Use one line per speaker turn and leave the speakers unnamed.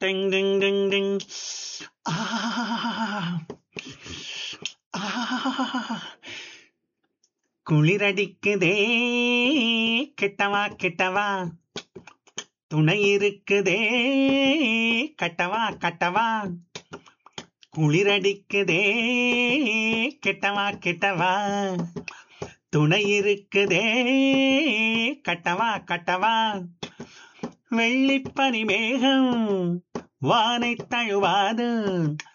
டிங் டிங் டிங் டிங் ஆ ஆ குளிரடிக்குதே கிட்டவா கிட்டவா துணை இருக்குதே கட்டவா கட்டவா குளிரடிக்குதே கிட்டவா கிட்டவா துணை இருக்குதே கட்டவா கட்டவா வெள்ளிப்பனி மேகம் வானை தழுவாது